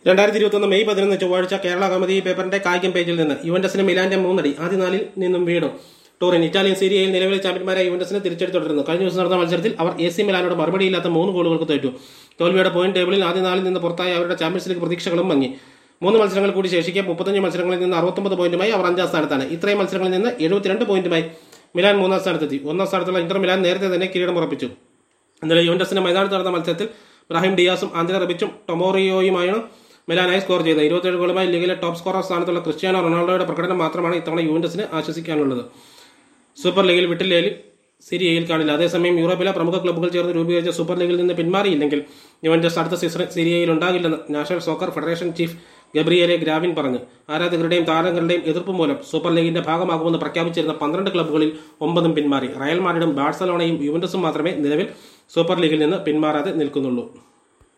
രണ്ടായിരത്തി ഇരുപത്തൊന്ന് മെയ് പതിനൊന്ന് ചൊവ്വാഴ്ച കേരള കൗമുദി പേപ്പറിന്റെ കായികം പേജിൽ നിന്ന് യുവന്റസിന് മിലാന്റെ മൂന്നടി ആദ്യ നാലിൽ നിന്നും വീണു ടൂറിൻ ഇറ്റാലിയൻ സീരിയയിൽ നിലവിലെ ചാമ്പ്യന്മാരായ യുവന്റസിന് തിരിച്ചടി തുടരുന്നു കഴിഞ്ഞ ദിവസം നടന്ന മത്സരത്തിൽ അവർ എ സി മിലാനോട് മറുപടിയില്ലാത്ത മൂന്ന് ഗോളുകൾക്ക് തോറ്റു തോൽവിയുടെ പോയിന്റ് ടേബിളിൽ ആദ്യ നാലിൽ നിന്ന് പുറത്തായ അവരുടെ ചാമ്പ്യൻസ് ലീഗ് പ്രതീക്ഷകളും മങ്ങി മൂന്ന് മത്സരങ്ങൾ കൂടി ശേഷിക്കെ മുപ്പത്തഞ്ച് മത്സരങ്ങളിൽ നിന്ന് അറുപത്തൊമ്പത് പോയിന്റുമായി അവർ അഞ്ചാം സ്ഥാനത്താണ് ഇത്രയും മത്സരങ്ങളിൽ നിന്ന് എഴുപത്തിരണ്ട് പോയിന്റുമായി മിലാൻ മൂന്നാം സ്ഥാനത്തെത്തി ഒന്നാം സ്ഥാനത്തുള്ള ഇന്റർ മിലാൻ നേരത്തെ തന്നെ കിരീടം ഉറപ്പിച്ചു ഇന്നലെ യുവന്റസിന്റെ മൈതാനത്ത് നടന്ന മത്സരത്തിൽ ബ്രാഹിം ഡിയാസും ആന്ധ്ര റബിച്ചും ടൊമോറിയോയുമായാണ് മിലാനായി സ്കോർ ചെയ്തത് ഇരുപത്തേഴ് ഗോളുമായി ലീഗിലെ ടോപ്പ് സ്കോറർ സ്ഥാനത്തുള്ള ക്രിസ്ത്യാനോ റൊണാൾഡോയുടെ പ്രകടനം മാത്രമാണ് ഇത്തവണ യുവന്റസിന് ആശ്വസിക്കാനുള്ളത് സൂപ്പർ ലീഗിൽ വിട്ടില്ലേൽ സിരിയയിൽ കാണില്ല അതേസമയം യൂറോപ്പിലെ പ്രമുഖ ക്ലബ്ബുകൾ ചേർന്ന് രൂപീകരിച്ച സൂപ്പർ ലീഗിൽ നിന്ന് പിന്മാറിയില്ലെങ്കിൽ യുവന്റസ് അടുത്ത സീസണിൽ സിരിയയിൽ ഉണ്ടാകില്ലെന്ന് national soccer federation chief Gabriele Gravina പറഞ്ഞു ആരാധകരുടെയും താരങ്ങളുടെയും എതിർപ്പ് മൂലം സൂപ്പർ ലീഗിന്റെ ഭാഗമാകുമെന്ന് പ്രഖ്യാപിച്ചിരുന്ന പന്ത്രണ്ട് ക്ലബ്ബുകളിൽ ഒമ്പതും പിന്മാറി റയൽ മാഡ്രിഡും ബാഴ്സലോണയും യുവന്റസും മാത്രമേ നിലവിൽ സൂപ്പർ ലീഗിൽ നിന്ന് പിന്മാറാതെ നിൽക്കുന്നുള്ളൂ